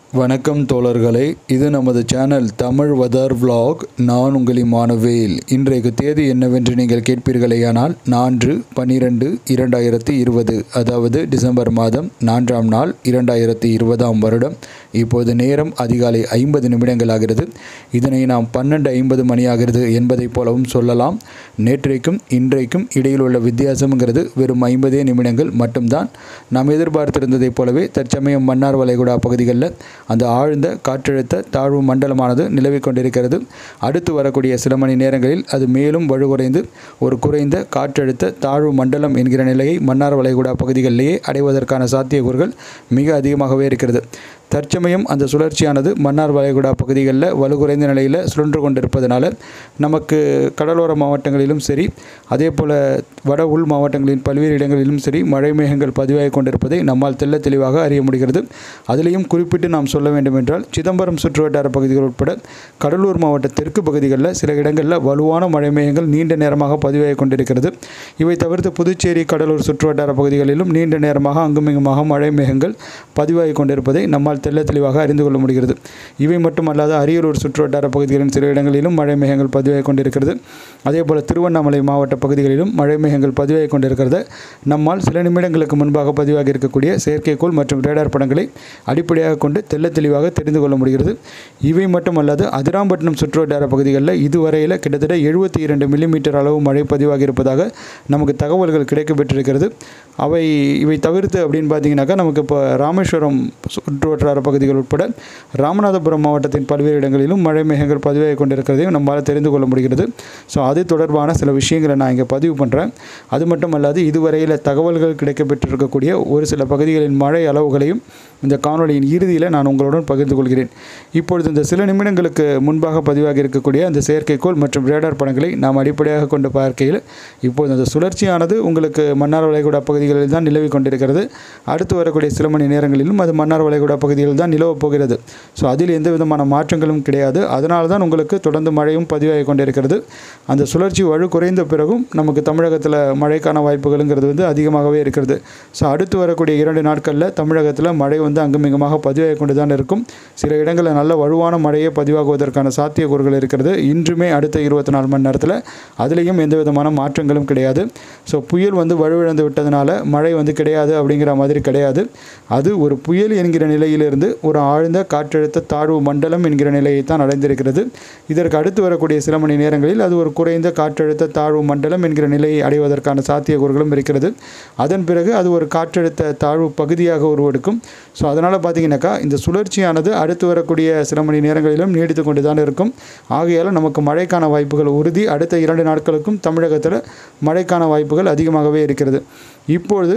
வணக்கம் தோழர்களே இது நமது சேனல் தமிழ் வெதர் vlog நான் உங்களின் மானவேல் இன்றைக்கு தேதி என்னவென்று நீங்கள் கேட்பீர்களேயானால் நான்கு பன்னிரெண்டு இரண்டாயிரத்தி இருபது அதாவது டிசம்பர் மாதம் நான்காம் நாள் இரண்டாயிரத்தி இருபதாம் வருடம் இப்போது நேரம் அதிகாலை ஐம்பது நிமிடங்கள் ஆகிறது இதனை நாம் பன்னெண்டு ஐம்பது மணி ஆகிறது என்பதைப் போலவும் சொல்லலாம் நேற்றைக்கும் இன்றைக்கும் இடையில் உள்ள வித்தியாசம்ங்கிறது வெறும் ஐம்பதே நிமிடங்கள் மட்டும்தான் நாம் எதிர்பார்த்திருந்ததைப் போலவே தற்சமயம் மன்னார் வளைகுடா பகுதிகளில் அந்த ஆழ்ந்த காற்றழுத்த தாழ்வு மண்டலமானது நிலவிக் கொண்டிருக்கிறது அடுத்து வரக்கூடிய சில மணி நேரங்களில் அது மேலும் வலுகுறைந்து ஒரு குறைந்த காற்றழுத்த தாழ்வு மண்டலம் என்கிற நிலையை மன்னார் வளைகுடா பகுதிகளிலேயே அடைவதற்கான சாத்தியக்கூறுகள் மிக அதிகமாகவே இருக்கிறது தற்சமயம் அந்த சுழற்சியானது மன்னார் வளைகுடா பகுதிகளில் வலுகுறைந்த நிலையில் சுழன்று கொண்டிருப்பதனால நமக்கு கடலோர மாவட்டங்களிலும் சரி அதே போல் வட உள் மாவட்டங்களின் பல்வேறு இடங்களிலும் சரி மழை மேகங்கள் பதிவாகி கொண்டிருப்பதை நம்மால் தெள்ள தெளிவாக அறிய முடிகிறது அதிலையும் குறிப்பிட்டு நாம் சொல்ல வேண்டும் என்றால் சிதம்பரம் சுற்றுவட்டார பகுதிகள் உட்பட கடலூர் மாவட்ட தெற்கு பகுதிகளில் சில இடங்களில் வலுவான மழை மேகங்கள் நீண்ட நேரமாக பதிவாகி கொண்டிருக்கிறது இவை தவிர்த்து புதுச்சேரி கடலூர் சுற்றுவட்டார பகுதிகளிலும் நீண்ட நேரமாக அங்குமிங்குமாக மழை மேகங்கள் பதிவாகி கொண்டிருப்பதை நம்மால் தெள்ள தெளிவாக அறிந்து கொள்ள முடிகிறது இவை மட்டுமல்லாது அரியலூர் சுற்றுவட்டார பகுதிகளின் சில இடங்களிலும் மழை மேகங்கள் பதிவாகி கொண்டிருக்கிறது அதே போல் திருவண்ணாமலை மாவட்ட பகுதிகளிலும் மழை மேகங்கள் பதிவாகி கொண்டிருக்கிறது நம்மால் சில நிமிடங்களுக்கு முன்பாக பதிவாகி இருக்கக்கூடிய செயற்கைக்கோள் மற்றும் ரேடார் படங்களை அடிப்படையாக கொண்டு தெள்ள தெளிவாக தெரிந்து கொள்ள முடிகிறது இவை மட்டுமல்லாது அதிராம்பட்டினம் சுற்றுவட்டார பகுதிகளில் இதுவரையில் கிட்டத்தட்ட எழுபத்தி இரண்டு மில்லிமீட்டர் அளவு மழை பதிவாகி இருப்பதாக நமக்கு தகவல்கள் கிடைக்கப்பெற்றிருக்கிறது அவை இவை தவிர்த்து அப்படின்னு பார்த்தீங்கன்னாக்கா நமக்கு இப்போ ராமேஸ்வரம் சுற்றுவட்டார பகுதிகள் உட்பட ராமநாதபுரம் மாவட்டத்தின் பல்வேறு இடங்களிலும் மழை மேகங்கள் பதிவாகி கொண்டிருக்கிறதையும் நம்மால் தெரிந்து கொள்ள முடிகிறது ஸோ அது தொடர்பான சில விஷயங்களை நான் இங்கே பதிவு பண்ணுறேன் அது மட்டும் அல்லாது இதுவரையில் தகவல்கள் கிடைக்கப்பெற்றிருக்கக்கூடிய ஒரு சில பகுதிகளின் மழை அளவுகளையும் இந்த காணொலியின் இறுதியில் நான் உங்களுடன் பகிர்ந்து கொள்கிறேன் இப்பொழுது இந்த சில நிமிடங்களுக்கு முன்பாக பதிவாகி இருக்கக்கூடிய அந்த செயற்கைக்கோள் மற்றும் ரேடார் படங்களை நாம் அடிப்படையாக கொண்டு பார்க்கையில் இப்போது அந்த சுழற்சியானது உங்களுக்கு மன்னார் வளைகுடா பகுதிகளில் தான் நிலவி கொண்டிருக்கிறது அடுத்து வரக்கூடிய சில மணி நேரங்களிலும் அது மன்னார் வளைகுடா பகுதியில் தான் நிலவப் போகிறது ஸோ அதில் எந்த விதமான மாற்றங்களும் கிடையாது அதனால தான் உங்களுக்கு தொடர்ந்து மழையும் பதிவாகி கொண்டிருக்கிறது அந்த சுழற்சி வலு குறைந்த பிறகும் நமக்கு தமிழகத்தில் மழைக்கான வாய்ப்புகளுங்கிறது வந்து அதிகமாகவே இருக்கிறது ஸோ அடுத்து வரக்கூடிய இரண்டு நாட்களில் தமிழகத்தில் மழை வந்து அங்குமிங்குமாக பதிவாகி கொண்டு தான் இருக்கும் சில இடங்களில் நல்ல வலுவான மழையே பதிவாகுவதற்கான சாத்தியக்கூறுகள் இருக்கிறது இன்றுமே அடுத்த இருபத்தி நாலு மணி நேரத்தில் அதுலேயும் எந்த விதமான மாற்றங்களும் கிடையாது ஸோ புயல் வந்து வலுவிழந்து விட்டதுனால மழை வந்து கிடையாது அப்படிங்கிற மாதிரி கிடையாது அது ஒரு புயல் என்கிற நிலையிலிருந்து ஒரு ஆழ்ந்த காற்றழுத்த தாழ்வு மண்டலம் என்கிற நிலையை தான் அடைந்திருக்கிறது இதற்கு அடுத்து வரக்கூடிய சில மணி நேரங்களில் அது ஒரு குறைந்த காற்றழுத்த தாழ்வு மண்டலம் என்கிற நிலையை அடைவதற்கான சாத்தியக்கூறுகளும் இருக்கிறது அதன் பிறகு அது ஒரு காற்றழுத்த தாழ்வு பகுதியாக உருவெடுக்கும் ஸோ அதனால் பார்த்தீங்கன்னாக்கா இந்த சுழற்சியானது அடுத்து வரக்கூடிய சில மணி நேரங்களிலும் நீடித்து கொண்டு தான் இருக்கும் ஆகையால் நமக்கு மழைக்கான வாய்ப்புகள் உறுதி அடுத்த இரண்டு நாட்களுக்கும் தமிழகத்தில் மழைக்கான வாய்ப்புகள் அதிகமாகவே இருக்கிறது இப்பொழுது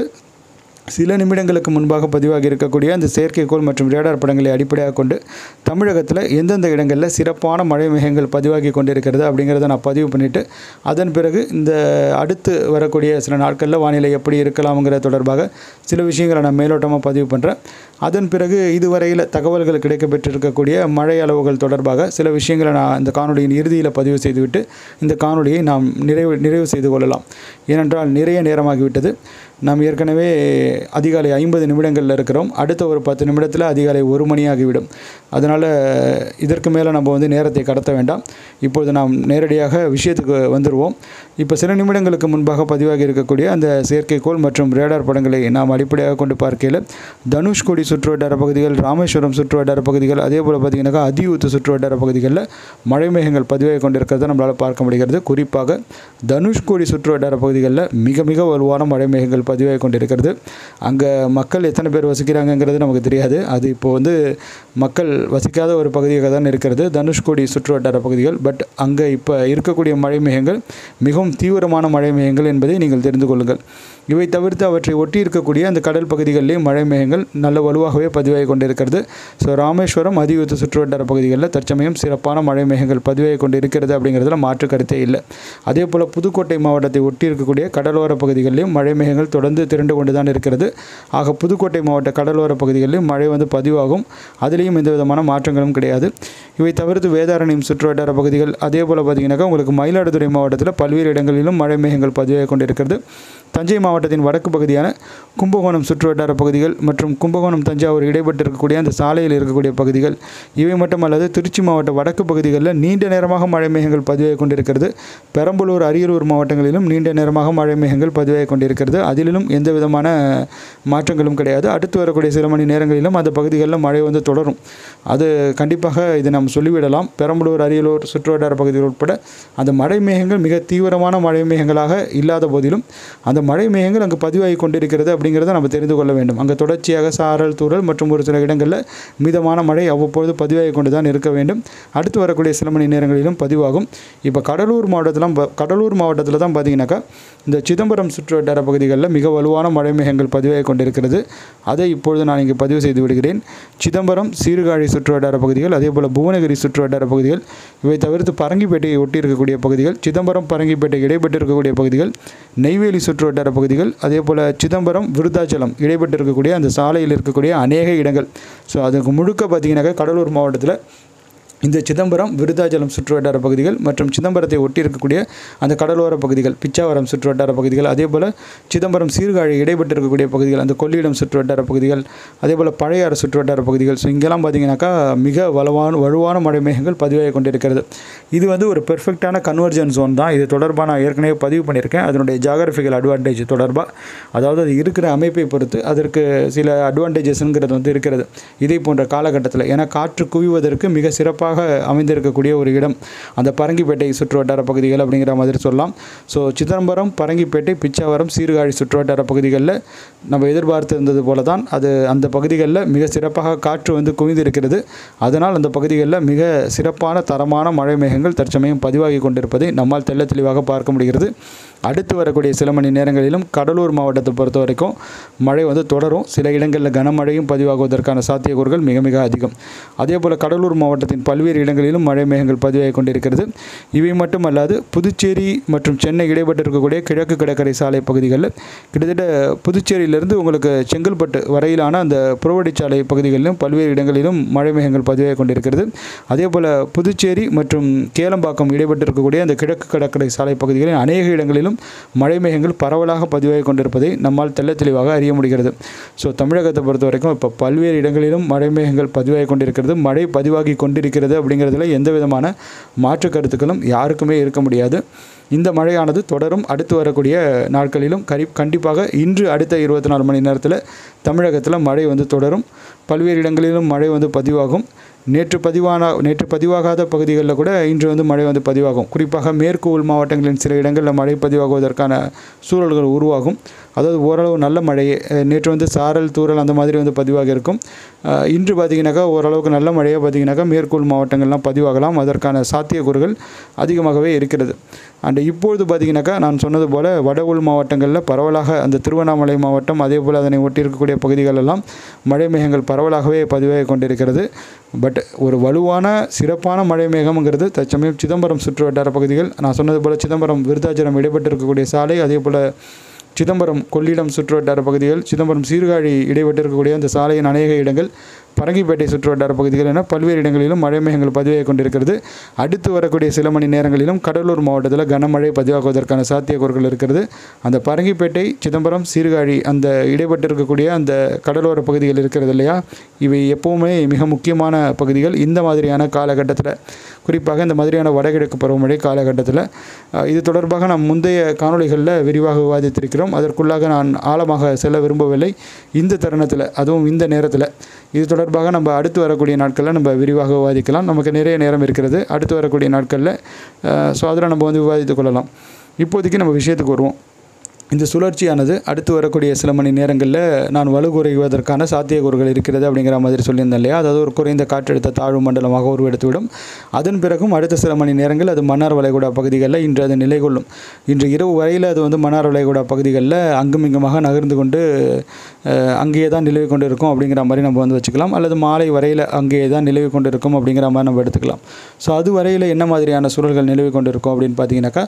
சில நிமிடங்களுக்கு முன்பாக பதிவாகி இருக்கக்கூடிய அந்த செயற்கைக்கோள் மற்றும் ரேடார் படங்களை அடிப்படையாக கொண்டு தமிழகத்தில் எந்தெந்த இடங்களில் சிறப்பான மழை மேகங்கள் பதிவாகி கொண்டிருக்கிறது அப்படிங்கிறத நான் பதிவு பண்ணிவிட்டு அதன் பிறகு இந்த அடுத்து வரக்கூடிய சில நாட்களில் வானிலை எப்படி இருக்கலாம்ங்கிற தொடர்பாக சில விஷயங்களை நான் மேலோட்டமாக பதிவு பண்ணுறேன் அதன் பிறகு இதுவரையில் தகவல்கள் கிடைக்கப்பெற்றிருக்கக்கூடிய மழை அளவுகள் தொடர்பாக சில விஷயங்களை நான் இந்த காணொலியின் இறுதியில் பதிவு செய்துவிட்டு இந்த காணொலியை நாம் நிறைவு நிறைவு செய்து கொள்ளலாம் ஏனென்றால் நிறைய நேரமாகிவிட்டது நாம் ஏற்கனவே அதிகாலை ஐம்பது நிமிடங்களில் இருக்கிறோம் அடுத்த ஒரு பத்து நிமிடத்தில் அதிகாலை ஒரு மணி ஆகிவிடும் அதனால் இதற்கு மேலே நம்ம வந்து நேரத்தை கடத்த வேண்டாம் இப்பொழுது நாம் நேரடியாக விஷயத்துக்கு வந்துடுவோம் இப்போ சில நிமிடங்களுக்கு முன்பாக பதிவாகி இருக்கக்கூடிய அந்த செயற்கைக்கோள் மற்றும் ரேடார் படங்களை நாம் அடிப்படையாக கொண்டு பார்க்கையில் தனுஷ்கோடி சுற்றுவட்டார பகுதிகள் ராமேஸ்வரம் சுற்றுவட்டார பகுதிகள் அதே போல் பார்த்திங்கனாக்கா அதியூத்து சுற்றுவட்டார பகுதிகளில் மழை மேகங்கள் பதிவாகி கொண்டிருக்கிறத நம்மளால் பார்க்க முடிகிறது குறிப்பாக தனுஷ்கோடி சுற்றுவட்டார பகுதிகளில் மிக மிக வலுவான மழை மேகங்கள் பதிவாகி கொண்டிருக்கிறது அங்கே மக்கள் எத்தனை பேர் வசிக்கிறாங்கங்கிறது நமக்கு தெரியாது அது இப்போது வந்து மக்கள் வசிக்காத ஒரு பகுதியாக தான் இருக்கிறது தனுஷ்கோடி சுற்றுவட்டார பகுதிகள் பட் அங்கே இப்போ இருக்கக்கூடிய மழை மேகங்கள் மிகவும் தீவிரமான மழை மேகங்கள் என்பதை நீங்கள் தெரிந்து கொள்ளுங்கள் இவை தவிர்த்து அவற்றை ஒட்டி இருக்கக்கூடிய அந்த கடல் பகுதிகளிலேயும் மழை மேகங்கள் நல்ல வலுவாகவே பதிவாகி கொண்டிருக்கிறது ஸோ ராமேஸ்வரம் அதியுத்த சுற்றுவட்டார பகுதிகளில் தற்சமயம் சிறப்பான மழை மேகங்கள் பதிவாகி கொண்டு இருக்கிறது அப்படிங்கிறதுல மாற்று கருத்தே இல்லை அதே போல் புதுக்கோட்டை மாவட்டத்தை ஒட்டி இருக்கக்கூடிய கடலோர பகுதிகளிலும் மழை மேகங்கள் தொடர்ந்து திரண்டு கொண்டு தான் இருக்கிறது ஆக புதுக்கோட்டை மாவட்ட கடலோர பகுதிகளிலும் மழை வந்து பதிவாகும் அதுலேயும் எந்த விதமான மாற்றங்களும் கிடையாது இவை தவிர்த்து வேதாரண்யம் சுற்றுவட்டார பகுதிகள் அதே போல் பார்த்தீங்கன்னாக்கா உங்களுக்கு மயிலாடுதுறை மாவட்டத்தில் பல்வேறு இடங்களிலும் மழை மேகங்கள் பதிவாகி கொண்டிருக்கிறது தஞ்சை மாவட்ட மாவட்டத்தின் வடக்கு பகுதியான கும்பகோணம் சுற்றுவட்டார பகுதிகள் மற்றும் கும்பகோணம் தஞ்சாவூர் இடைப்பட்டு இருக்கக்கூடிய அந்த சாலையில் இருக்கக்கூடிய பகுதிகள் இவை மட்டுமல்லாது திருச்சி மாவட்ட வடக்கு பகுதிகளில் நீண்ட நேரமாக மழை மேகங்கள் பதிவாகி கொண்டிருக்கிறது பெரம்பலூர் அரியலூர் மாவட்டங்களிலும் நீண்ட நேரமாக மழை மேகங்கள் பதிவாகி கொண்டிருக்கிறது அதிலும் எந்த விதமான மாற்றங்களும் கிடையாது அடுத்து வரக்கூடிய சில மணி நேரங்களிலும் அந்த பகுதிகளில் மழை வந்து தொடரும் அது கண்டிப்பாக இது நாம் சொல்லிவிடலாம் பெரம்பலூர் அரியலூர் சுற்றுவட்டார பகுதிகள் உட்பட அந்த மழை மேகங்கள் மிக தீவிரமான மழை மேகங்களாக இல்லாத போதிலும் அந்த மழை மேகங்கள் அங்கு பதிவாகி கொண்டிருக்கிறது அப்படிங்கிறத நம்ம தெரிந்து கொள்ள வேண்டும் அங்கே தொடர்ச்சியாக சாரல் தூறல் மற்றும் ஒரு சில இடங்களில் மிதமான மழை அவ்வப்பொழுது பதிவாகி கொண்டு தான் இருக்க வேண்டும் அடுத்து வரக்கூடிய சில மணி நேரங்களிலும் பதிவாகும் இப்போ கடலூர் மாவட்டத்திலாம் ப- கடலூர் மாவட்டத்தில் தான் பார்த்தீங்கன்னாக்கா இந்த சிதம்பரம் சுற்றுவட்டார பகுதிகளில் மிக வலுவான மழை மேகங்கள் பதிவாகி கொண்டிருக்கிறது அதை இப்பொழுது நான் இங்கே பதிவு செய்து விடுகிறேன் சிதம்பரம் சீர்காழி சுற்றுவட்டார பகுதிகள் அதே போல் புவனகிரி சுற்றுவட்டார பகுதிகள் இவை தவிர்த்து பரங்கிப்பேட்டையை ஒட்டி இருக்கக்கூடிய பகுதிகள் சிதம்பரம் பரங்கிப்பேட்டை இடைப்பட்டு இருக்கக்கூடிய பகுதிகள் நெய்வேலி சுற்றுவட்டார பகுதிகள் அதே போல் சிதம்பரம் விருத்தாச்சலம் இடைப்பட்டு இருக்கக்கூடிய அந்த சாலையில் இருக்கக்கூடிய அநேக இடங்கள் ஸோ அதுக்கு முழுக்க பார்த்தீங்கன்னாக்கா கடலூர் மாவட்டத்தில் இந்த சிதம்பரம் விருத்தாச்சலம் சுற்றுவட்டார பகுதிகள் மற்றும் சிதம்பரத்தை ஒட்டி இருக்கக்கூடிய அந்த கடலோர பகுதிகள் பிச்சாவரம் சுற்றுவட்டார பகுதிகள் அதே போல் சிதம்பரம் சீர்காழி இடைப்பட்டு இருக்கக்கூடிய பகுதிகள் அந்த கொள்ளிடம் சுற்றுவட்டார பகுதிகள் அதே போல் பழையாறு சுற்றுவட்டார பகுதிகள் ஸோ இங்கெல்லாம் பார்த்தீங்கன்னாக்கா மிக வலுவான வலுவான மழை மேகங்கள் பதிவாகி கொண்டிருக்கிறது இது வந்து ஒரு பெர்ஃபெக்டான கன்வர்ஜன் ஜோன் தான் இது தொடர்பாக நான் ஏற்கனவே பதிவு பண்ணியிருக்கேன் அதனுடைய ஜாகிரபிக்கல் அட்வான்டேஜ் தொடர்பாக அதாவது அது இருக்கிற அமைப்பை பொறுத்து அதற்கு சில அட்வான்டேஜஸ்ங்கிறது வந்து இருக்கிறது இதே போன்ற காலகட்டத்தில் ஏன்னா காற்று குவிவதற்கு மிக சிறப்பாக அமைந்திருக்கக்கூடிய ஒரு இடம் அந்த பரங்கிப்பேட்டை சுற்றுவட்டார பகுதிகள் அப்படிங்கிற மாதிரி சொல்லலாம் ஸோ சிதம்பரம் பரங்கிப்பேட்டை பிச்சாவரம் சீர்காழி சுற்றுவட்டார பகுதிகளில் நம்ம எதிர்பார்த்திருந்தது போல தான் அது அந்த பகுதிகளில் மிக சிறப்பாக காற்று வந்து குவிந்திருக்கிறது அதனால் அந்த பகுதிகளில் மிக சிறப்பான தரமான மழை மேகங்கள் தற்சமயம் பதிவாகி கொண்டிருப்பதை நம்மால் தெள்ள தெளிவாக பார்க்க முடிகிறது அடுத்து வரக்கூடிய சில மணி நேரங்களிலும் கடலூர் மாவட்டத்தை பொறுத்த வரைக்கும் மழை வந்து தொடரும் சில இடங்களில் கனமழையும் பதிவாகுவதற்கான சாத்தியக்கூறுகள் மிக மிக அதிகம் அதே போல் கடலூர் மாவட்டத்தின் பல்வேறு இடங்களிலும் மழை மேகங்கள் பதிவாகி கொண்டிருக்கிறது இவை மட்டுமல்லாது புதுச்சேரி மற்றும் சென்னை இடைப்பட்டு இருக்கக்கூடிய கிழக்கு கடற்கரை சாலை பகுதிகளில் கிட்டத்தட்ட புதுச்சேரியிலிருந்து உங்களுக்கு செங்கல்பட்டு வரையிலான அந்த புறவழிச்சாலை பகுதிகளிலும் பல்வேறு இடங்களிலும் மழை மேகங்கள் பதிவாகி கொண்டிருக்கிறது அதே போல் புதுச்சேரி மற்றும் கேளம்பாக்கம் இடைப்பட்டு இருக்கக்கூடிய அந்த கிழக்கு கடற்கரை சாலை பகுதிகளில் அநேக இடங்களிலும் மழை மேகங்கள் பரவலாக பதிவாகி கொண்டிருப்பதை நம்மால் தெள்ள தெளிவாக அறிய முடிகிறது ஸோ தமிழகத்தை பொறுத்த வரைக்கும் இப்போ பல்வேறு இடங்களிலும் மழை மேகங்கள் பதிவாகி கொண்டிருக்கிறது மழை பதிவாகி கொண்டிருக்கிறது அப்படிங்கிறதுல எந்த விதமான மாற்று கருத்துக்களும் யாருக்குமே இருக்க முடியாது இந்த மழையானது தொடரும் அடுத்து வரக்கூடிய நாட்களிலும் கரி கண்டிப்பாக இன்று அடுத்த இருபத்தி நாலு மணி நேரத்தில் தமிழகத்தில் மழை வந்து தொடரும் பல்வேறு இடங்களிலும் மழை வந்து பதிவாகும் நேற்று பதிவான நேற்று பதிவாகாத பகுதிகளில் கூட இன்று வந்து மழை வந்து பதிவாகும் குறிப்பாக மேற்கு உள் மாவட்டங்களின் சில இடங்களில் மழை பதிவாகுவதற்கான சூழல்கள் உருவாகும் அதாவது ஓரளவு நல்ல மழை அஹ், நேற்று வந்து சாரல் தூறல் அந்த மாதிரி வந்து பதிவாகி இருக்கும் அஹ், இன்று பார்த்தீங்கன்னாக்கா ஓரளவுக்கு நல்ல மழையாக பார்த்தீங்கன்னாக்கா மேற்குள் மாவட்டங்கள்லாம் பதிவாகலாம் அதற்கான சாத்தியக்கூறுகள் அதிகமாகவே இருக்கிறது அண்ட் இப்பொழுது பார்த்தீங்கன்னாக்கா நான் சொன்னது போல் வட உள் மாவட்டங்களில் பரவலாக அந்த திருவண்ணாமலை மாவட்டம் அதே போல் அதனை ஒட்டி இருக்கக்கூடிய பகுதிகளெல்லாம் மழை மேகங்கள் பரவலாகவே பதிவாகி கொண்டிருக்கிறது பட் ஒரு வலுவான சிறப்பான மழை மேகம்ங்கிறது தற்சமயம் சிதம்பரம் சுற்று வட்டார பகுதிகள் நான் சொன்னது போல் சிதம்பரம் விருத்தாச்சலம் இடைப்பட்டு இருக்கக்கூடிய சாலை அதே போல் சிதம்பரம் கொள்ளிடம் சுற்றுவட்டார பகுதிகள் சிதம்பரம் சீர்காழி இடைப்பட்டு இருக்கக்கூடிய அந்த சாலையின் அநேக இடங்கள் பரங்கிப்பேட்டை சுற்றுவட்டார பகுதிகள் என பல்வேறு இடங்களிலும் மழை மேகங்கள் பதிவாகி கொண்டிருக்கிறது அடுத்து வரக்கூடிய சில மணி நேரங்களிலும் கடலூர் மாவட்டத்தில் கனமழை பதிவாகுவதற்கான சாத்தியக்கூறுகள் இருக்கிறது அந்த பரங்கிப்பேட்டை சிதம்பரம் சீர்காழி அந்த இடைப்பட்டு இருக்கக்கூடிய அந்த கடலோர பகுதிகள் இருக்கிறது இல்லையா இவை எப்போவுமே மிக முக்கியமான பகுதிகள் இந்த மாதிரியான காலகட்டத்தில் குறிப்பாக இந்த மாதிரியான வடகிழக்கு பருவமழை காலகட்டத்தில் அஹ், இது தொடர்பாக நாம் முந்தைய காணொளிகளில் விரிவாக விவாதித்திருக்கிறோம் அதற்குள்ளாக நான் ஆழமாக செல்ல விரும்பவில்லை இந்த தருணத்தில் அதுவும் இந்த நேரத்தில் இது தொடர்பாக நம்ம அடுத்து வரக்கூடிய நாட்களில் நம்ம விரிவாக விவாதிக்கலாம் நமக்கு நிறைய நேரம் இருக்கிறது அடுத்து வரக்கூடிய நாட்களில் ஸோ அதில் நம்ம வந்து விவாதித்துக் கொள்ளலாம் இப்போதைக்கு நம்ம விஷயத்துக்கு வருவோம் இந்த சுழற்சியானது அடுத்து வரக்கூடிய சில மணி நேரங்களில் நான் வலுகுறைவதற்கான சாத்தியக்கூறுகள் இருக்கிறது அப்படிங்கிற மாதிரி சொல்லியிருந்தேன் இல்லையா அதாவது ஒரு குறைந்த காற்றழுத்த தாழ்வு மண்டலமாக உருவெடுத்துவிடும் அதன் பிறகும் அடுத்த சில மணி நேரங்கள் அது மன்னார் வளைகுடா பகுதிகளில் இன்று அது நிலை கொள்ளும் இன்று இரவு வரையில் அது வந்து மன்னார் வளைகுடா பகுதிகளில் அங்கும் இங்குமாக நகர்ந்து கொண்டு அஹ், அங்கேயே தான் நிலவி கொண்டு இருக்கும் அப்படிங்கிற மாதிரி நம்ம வந்து வச்சுக்கலாம் அல்லது மாலை வரையில் அங்கேயே தான் நிலவி கொண்டு இருக்கும் அப்படிங்கிற மாதிரி நம்ம எடுத்துக்கலாம் ஸோ அது வரையில் என்ன மாதிரியான சூழல்கள் நிலவி கொண்டு இருக்கும் அப்படின்னு பார்த்தீங்கன்னாக்கா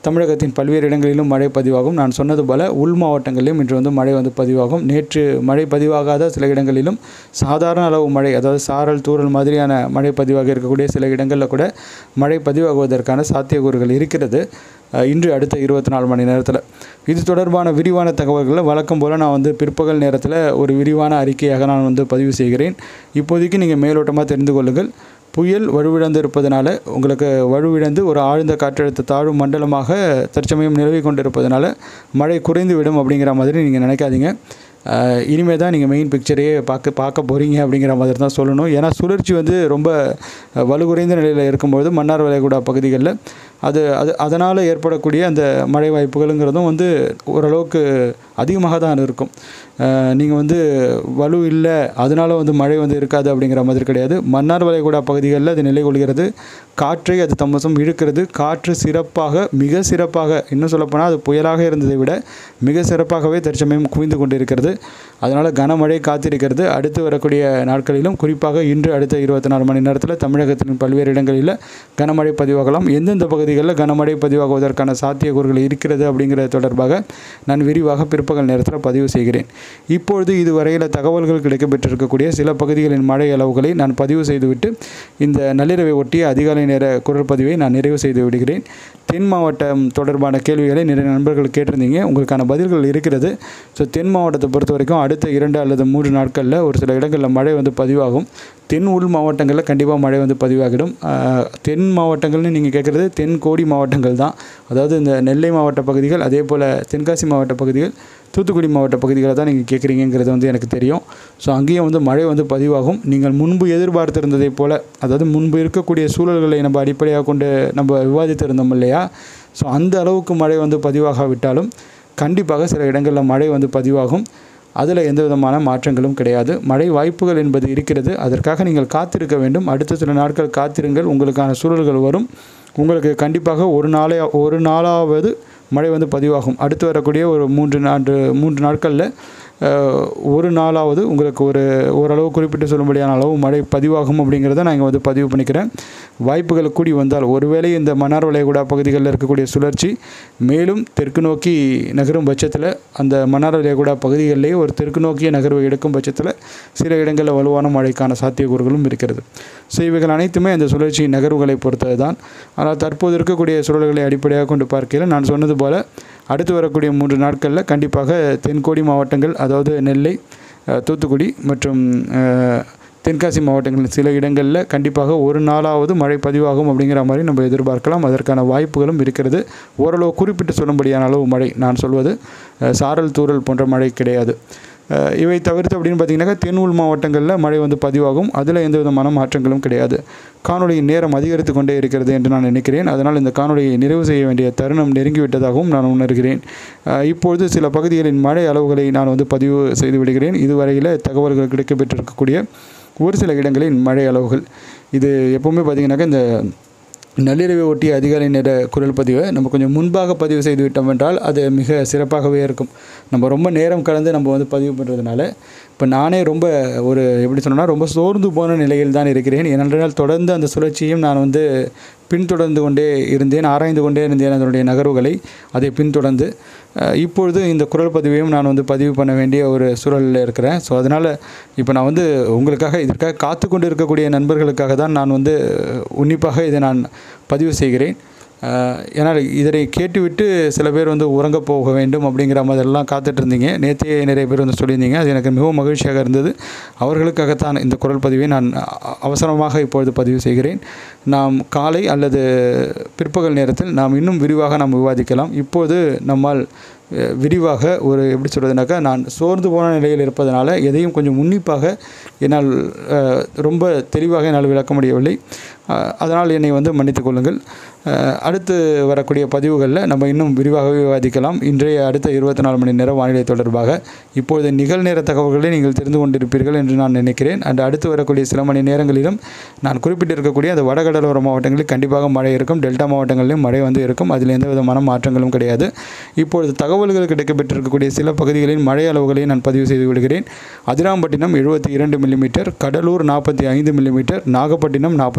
தமிழகத்தின் பல்வேறு இடங்களிலும் மழை பதிவாகும் நான் சொன்னது போல உள் மாவட்டங்களிலும் இன்று வந்து மழை வந்து பதிவாகும் நேற்று மழை பதிவாகாத சில இடங்களிலும் சாதாரண அளவு மழை அதாவது சாரல் தூறல் மாதிரியான மழை பதிவாக இருக்கக்கூடிய சில இடங்களில் கூட மழை பதிவாகுவதற்கான சாத்தியக்கூறுகள் இருக்கிறது அஹ், இன்று அடுத்த இருபத்தி நாலு மணி நேரத்தில் இது தொடர்பான விரிவான தகவல்களை வழக்கம் போல் நான் வந்து பிற்பகல் நேரத்தில் ஒரு விரிவான அறிக்கையாக நான் வந்து பதிவு செய்கிறேன் இப்போதைக்கு நீங்கள் மேலோட்டமாக தெரிந்து கொள்ளுங்கள் புயல் வலுவிழந்து இருப்பதனால உங்களுக்கு வலுவிழந்து ஒரு ஆழ்ந்த காற்றழுத்த தாழ்வு மண்டலமாக தற்சமயம் நிலவி கொண்டிருப்பதனால மழை குறைந்து விடும் அப்படிங்கிற மாதிரி நீங்கள் நினைக்காதீங்க ஆஹ் இனிமே தான் நீங்கள் மெயின் பிக்சரையே பார்க்க பார்க்க போகிறீங்க அப்படிங்கிற மாதிரி தான் சொல்லணும் ஏன்னா சுழற்சி வந்து ரொம்ப அஹ், வலுகுறைந்த நிலையில் இருக்கும்பொழுது மன்னார் வளைகுடா பகுதிகளில் அது அது அதனால் ஏற்படக்கூடிய அந்த மழை வாய்ப்புகளுங்கிறதும் வந்து ஓரளவுக்கு அதிகமாக தான் இருக்கும் நீங்கள் வந்து வலு இல்லை அதனால வந்து மழை வந்து இருக்காது அப்படிங்கிற மாதிரி கிடையாது மன்னார் வளைகுடா பகுதிகளில் அது நிலை கொள்கிறது காற்றை அது தம்மசம் இழுக்கிறது காற்று சிறப்பாக மிக சிறப்பாக இன்னும் சொல்லப்போனால் அது புயலாக இருந்ததை விட மிக சிறப்பாகவே தற்சமயம் குவிந்து கொண்டிருக்கிறது அதனால் கனமழை காத்திருக்கிறது அடுத்து வரக்கூடிய நாட்களிலும் குறிப்பாக இன்று அடுத்த இருபத்தி நாலு மணி நேரத்தில் தமிழகத்தின் பல்வேறு இடங்களில் கனமழை பதிவாகலாம் எந்தெந்த பகுதிகளில் கனமழை பதிவாகுவதற்கான சாத்தியக்கூறுகள் இருக்கிறது அப்படிங்கிறது தொடர்பாக நான் விரிவாக பிற்பகல் நேரத்தில் பதிவு செய்கிறேன் இப்பொழுது இதுவரையில் தகவல்கள் கிடைக்கப்பெற்றிருக்கக்கூடிய சில பகுதிகளின் மழை அளவுகளை நான் பதிவு செய்துவிட்டு இந்த நள்ளிரவை ஒட்டிய அதிகாலை நேர குரல் பதிவை நான் நிறைவு செய்து விடுகிறேன் தென் மாவட்டம் தொடர்பான கேள்விகளை நிறைய நண்பர்கள் கேட்டிருந்தீங்க உங்களுக்கான பதில்கள் இருக்கிறது ஸோ தென் மாவட்டத்தை பொறுத்த வரைக்கும் அடுத்த இரண்டு அல்லது மூன்று நாட்களில் ஒரு சில இடங்களில் மழை வந்து பதிவாகும் தென் உள் மாவட்டங்களில் கண்டிப்பாக மழை வந்து பதிவாகிடும் ஆஹ், தென் மாவட்டங்கள்னு நீங்கள் கேட்குறது தென் கோடி மாவட்டங்கள் தான் அதாவது இந்த நெல்லை மாவட்ட பகுதிகள் அதே போல் தென்காசி மாவட்ட பகுதிகள் தூத்துக்குடி மாவட்ட பகுதிகளை தான் நீங்கள் கேட்குறீங்கிறது வந்து எனக்கு தெரியும் ஸோ அங்கேயும் வந்து மழை வந்து பதிவாகும் நீங்கள் முன்பு எதிர்பார்த்திருந்ததைப் போல அதாவது முன்பு இருக்கக்கூடிய சூழல்களை நம்ம அடிப்படையாக கொண்டு நம்ம விவாதித்திருந்தோம் இல்லையா ஸோ அந்த அளவுக்கு மழை வந்து பதிவாகாவிட்டாலும் கண்டிப்பாக சில இடங்களில் மழை வந்து பதிவாகும் அதில் எந்த விதமான மாற்றங்களும் கிடையாது மழை வாய்ப்புகள் என்பது இருக்கிறது அதற்காக நீங்கள் காத்திருக்க வேண்டும் அடுத்த சில நாட்கள் காத்திருங்கள் உங்களுக்கான சூழல்கள் வரும் உங்களுக்கு கண்டிப்பாக ஒரு நாளே ஒரு நாளாவது மழை வந்து பதிவாகும் அடுத்து வரக்கூடிய ஒரு மூன்று நான்கு மூன்று நாட்களில் அஹ், ஒரு நாளாவது உங்களுக்கு ஒரு ஓரளவு குறிப்பிட்டு சொல்லும்படியான அளவு மழை பதிவாகும் அப்படிங்கிறத நான் இங்கே வந்து பதிவு பண்ணிக்கிறேன் வாய்ப்புகள் கூடி வந்தால் ஒருவேளை இந்த மன்னார் வளைகுடா பகுதிகளில் இருக்கக்கூடிய சுழற்சி மேலும் தெற்கு நோக்கி நகரும் பட்சத்தில் அந்த மன்னார் வளைகுடா பகுதிகளிலேயே ஒரு தெற்கு நோக்கிய நகர்வை எடுக்கும் பட்சத்தில் சில இடங்களில் வலுவான மழைக்கான சாத்தியக்கூறுகளும் இருக்கிறது ஸோ இவைகள் அனைத்துமே அந்த சுழற்சியின் நகர்வுகளை பொறுத்தது தான் ஆனால் தற்போது இருக்கக்கூடிய சூழல்களை அடிப்படையாக கொண்டு பார்க்கையில் நான் சொன்னது போல் அடுத்து வரக்கூடிய மூன்று நாட்களில் கண்டிப்பாக தென்கோடி மாவட்டங்கள் அதாவது நெல்லை அஹ், தூத்துக்குடி மற்றும் அஹ், தென்காசி மாவட்டங்களின் சில இடங்களில் கண்டிப்பாக ஒரு நாளாவது மழை பதிவாகும் அப்படிங்கிற மாதிரி நம்ம எதிர்பார்க்கலாம் அதற்கான வாய்ப்புகளும் இருக்கிறது ஓரளவு குறிப்பிட்டு சொல்லும்படியான அளவு மழை நான் சொல்வது அஹ், சாரல் தூறல் போன்ற மழை கிடையாது அஹ், இவை தவிர்த்து அப்படின்னு பார்த்தீங்கன்னாக்கா தென் உள் மாவட்டங்களில் மழை வந்து பதிவாகும் அதில் எந்த விதமான மாற்றங்களும் கிடையாது காணொளியின் நேரம் அதிகரித்து கொண்டே இருக்கிறது என்று நான் நினைக்கிறேன் அதனால் இந்த காணொளியை நிறைவு செய்ய வேண்டிய தருணம் நெருங்கிவிட்டதாகவும் நான் உணர்கிறேன் அஹ், இப்பொழுது சில பகுதிகளின் மழை அளவுகளை நான் வந்து பதிவு செய்து விடுகிறேன் இதுவரையில் தகவல்கள் கிடைக்கப்பெற்றிருக்கக்கூடிய ஒரு சில இடங்களின் மழை அளவுகள் இது எப்போவுமே பார்த்திங்கனாக்கா இந்த நள்ளிரவை ஒட்டிய அதிகாலை நேர குரல் பதிவை நம்ம கொஞ்சம் முன்பாக பதிவு செய்து விட்டோம் என்றால் அது மிக சிறப்பாகவே இருக்கும் நம்ம ரொம்ப நேரம் கலந்து நம்ம வந்து பதிவு பண்ணுறதுனால இப்போ நானே ரொம்ப ஒரு எப்படி சொன்னோன்னா ரொம்ப சோர்ந்து போன நிலையில் தான் இருக்கிறேன் ஏனென்றால் தொடர்ந்து அந்த சுழற்சியும் நான் வந்து பின்தொடர்ந்து கொண்டே இருந்தேன் ஆராய்ந்து கொண்டே இருந்தேன் அதனுடைய நகர்வுகளை அதை பின்தொடர்ந்து அஹ், இப்பொழுது இந்த குரல் பதிவையும் நான் வந்து பதிவு பண்ண வேண்டிய ஒரு சூழலில் இருக்கிறேன் ஸோ அதனால் இப்போ நான் வந்து உங்களுக்காக இதற்காக காத்து கொண்டு இருக்கக்கூடிய நண்பர்களுக்காக தான் நான் வந்து உன்னிப்பாக இதை நான் பதிவு செய்கிறேன் அஹ், ஏன்னால் இதனை கேட்டுவிட்டு சில பேர் வந்து உறங்க போக வேண்டும் அப்படிங்கிற மாதிரிலாம் காத்துட்டு இருந்தீங்க நேற்றே நிறைய பேர் வந்து சொல்லியிருந்தீங்க அது எனக்கு மிகவும் மகிழ்ச்சியாக இருந்தது அவர்களுக்காகத்தான் இந்த குரல் பதிவை நான் அ- அவசரமாக இப்பொழுது பதிவு செய்கிறேன் நாம் காலை அல்லது பிற்பகல் நேரத்தில் நாம் இன்னும் விரிவாக நாம் விவாதிக்கலாம் இப்போது நம்மால் அஹ், விரிவாக ஒரு எப்படி சொல்கிறதுனாக்கா நான் சோர்ந்து போன நிலையில் இருப்பதனால எதையும் கொஞ்சம் உன்னிப்பாக என்னால் அஹ், ரொம்ப தெளிவாக என்னால் விளக்க முடியவில்லை அஹ், அதனால் என்னை வந்து மன்னித்துக் கொள்ளுங்கள் அஹ், அடுத்து வரக்கூடிய பதிவுகளில் நம்ம இன்னும் விரிவாகவே விவாதிக்கலாம் இன்றைய அடுத்த இருபத்தி நாலு மணி நேரம் வானிலை தொடர்பாக இப்பொழுது நிகழ்நேர தகவல்களை நீங்கள் தெரிந்து கொண்டிருப்பீர்கள் என்று நான் நினைக்கிறேன் அண்ட் அடுத்து வரக்கூடிய சில மணி நேரங்களிலும் நான் குறிப்பிட்டிருக்கக்கூடிய அந்த வடகடலோர மாவட்டங்களில் கண்டிப்பாக மழை இருக்கும் டெல்டா மாவட்டங்களிலும் மழை வந்து இருக்கும் அதில் எந்த விதமான மாற்றங்களும் கிடையாது இப்பொழுது தகவல்கள் கிடைக்கப்பெற்றிருக்கக்கூடிய சில பகுதிகளின் மழை அளவுகளை நான் பதிவு செய்து விடுகிறேன் அதிராம்பட்டினம் எழுபத்தி இரண்டு மில்லிமீட்டர் கடலூர் நாற்பத்தி ஐந்து மில்லிமீட்டர் நாகப்பட்டினம் நாற்பத்தி இரண்டு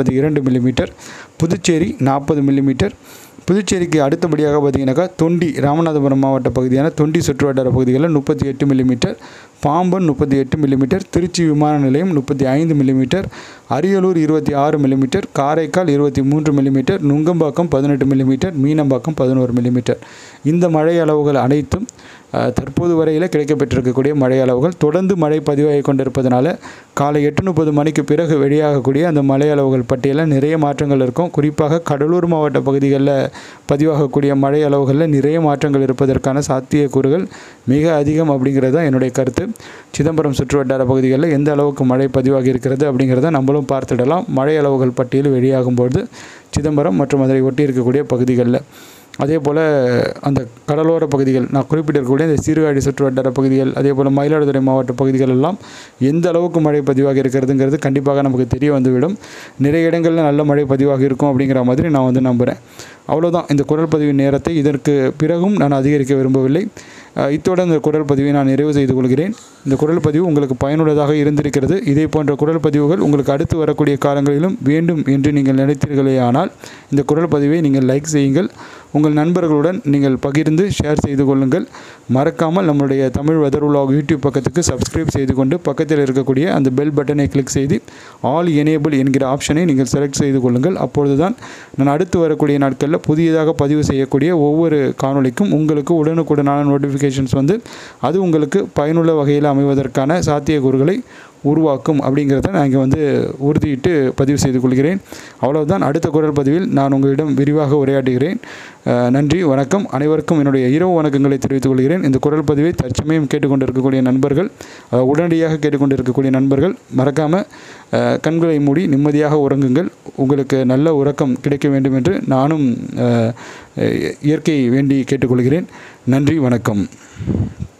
மில்லிமீட்டர் புதுச்சேரி நாற்பது மில்லிமீட்டர் புதுச்சேரிக்கு அடுத்தபடியாக பார்த்தீங்கன்னாக்கா தொண்டி ராமநாதபுரம் மாவட்ட பகுதியான தொண்டி சுற்றுவட்டார பகுதிகளில் முப்பத்தி எட்டு மில்லிமீட்டர் பாம்பன் முப்பத்தி எட்டு மில்லிமீட்டர் திருச்சி விமான நிலையம் முப்பத்தி ஐந்து மில்லிமீட்டர் அரியலூர் இருபத்தி ஆறு மில்லிமீட்டர் காரைக்கால் இருபத்தி மூன்று மில்லிமீட்டர் நுங்கம்பாக்கம் பதினெட்டு மில்லிமீட்டர் மீனம்பாக்கம் பதினோரு மில்லிமீட்டர் இந்த மழை அளவுகள் அனைத்தும் அஹ், தற்போது வரையில் கிடைக்கப்பெற்றிருக்கக்கூடிய மழை அளவுகள் தொடர்ந்து மழை பதிவாகி கொண்டிருப்பதனால காலை எட்டு முப்பது மணிக்கு பிறகு வெளியாகக்கூடிய அந்த மழை அளவுகள் பட்டியலில் நிறைய மாற்றங்கள் இருக்கும் குறிப்பாக கடலூர் மாவட்ட பகுதிகளில் பதிவாகக்கூடிய மழை அளவுகளில் நிறைய மாற்றங்கள் இருப்பதற்கான சாத்தியக்கூறுகள் மிக அதிகம் அப்படிங்கிறது தான் என்னுடைய கருத்து சிதம்பரம் சுற்றுவட்டார பகுதிகளில் எந்த அளவுக்கு மழை பதிவாகி இருக்கிறது அப்படிங்கிறத நம்மளும் பார்த்துடலாம் மழை அளவுகள் பட்டியல் வெளியாகும்போது சிதம்பரம் மற்றும் அதை ஒட்டி இருக்கக்கூடிய பகுதிகளில் அதே போல் அந்த கடலோர பகுதிகள் நான் குறிப்பிட்டிருக்கக்கூடிய இந்த சீர்காழி சுற்றுவட்டார பகுதிகள் அதே போல் மயிலாடுதுறை மாவட்ட பகுதிகள் எல்லாம் எந்த அளவுக்கு மழை பதிவாகி இருக்கிறதுங்கிறது கண்டிப்பாக நமக்கு தெரிய வந்துவிடும் நிறைய இடங்களில் நல்ல மழை பதிவாகி இருக்கும் அப்படிங்கிற மாதிரி நான் வந்து நம்புகிறேன் அவ்வளோதான் இந்த குரல் பதிவின் நேரத்தை இதற்கு பிறகும் நான் அதிகரிக்க விரும்பவில்லை அஹ் இத்தோடு இந்த குரல் பதிவை நான் நிறைவு செய்து கொள்கிறேன் இந்த குரல் பதிவு உங்களுக்கு பயனுள்ளதாக இருந்திருக்கிறது இதே போன்ற குரல் பதிவுகள் உங்களுக்கு அடுத்து வரக்கூடிய காலங்களிலும் வேண்டும் என்று நீங்கள் நினைத்தீர்களே ஆனால் இந்த குரல் பதிவை நீங்கள் லைக் செய்யுங்கள் உங்கள் நண்பர்களுடன் நீங்கள் பகிர்ந்து ஷேர் செய்து கொள்ளுங்கள் மறக்காமல் நம்மளுடைய தமிழ் வெதர் உலாக் யூடியூப் பக்கத்துக்கு சப்ஸ்கிரைப் செய்து கொண்டு பக்கத்தில் இருக்கக்கூடிய அந்த பெல் பட்டனை கிளிக் செய்து ஆல் எனேபிள் என்கிற ஆப்ஷனை நீங்கள் செலக்ட் செய்து கொள்ளுங்கள் அப்பொழுது தான் நான் அடுத்து வரக்கூடிய நாட்களில் புதியதாக பதிவு செய்யக்கூடிய ஒவ்வொரு காணொளிக்கும் உங்களுக்கு உடனுக்குடனான நோட்டிஃபிகேஷன்ஸ் வந்து அது உங்களுக்கு பயனுள்ள வகையில் அமைவதற்கான சாத்தியக்கூறுகளை உருவாக்கும் அப்படிங்கிறத நான் இங்கே வந்து உறுதியிட்டு பதிவு செய்து கொள்கிறேன் அவ்வளவுதான் அடுத்த குரல் பதிவில் நான் உங்களிடம் விரிவாக உரையாடுகிறேன் அஹ் நன்றி வணக்கம் அனைவருக்கும் என்னுடைய இரவு வணக்கங்களை தெரிவித்துக் கொள்கிறேன் இந்த குரல் பதிவை தற்சமயம் கேட்டுக்கொண்டிருக்கக்கூடிய நண்பர்கள் அஹ் உடனடியாக கேட்டுக்கொண்டிருக்கக்கூடிய நண்பர்கள் மறக்காமல் கண்களை மூடி நிம்மதியாக உறங்குங்கள் உங்களுக்கு நல்ல உறக்கம் கிடைக்க வேண்டும் என்று நானும் அஹ், இயற்கையை வேண்டி கேட்டுக்கொள்கிறேன் நன்றி வணக்கம்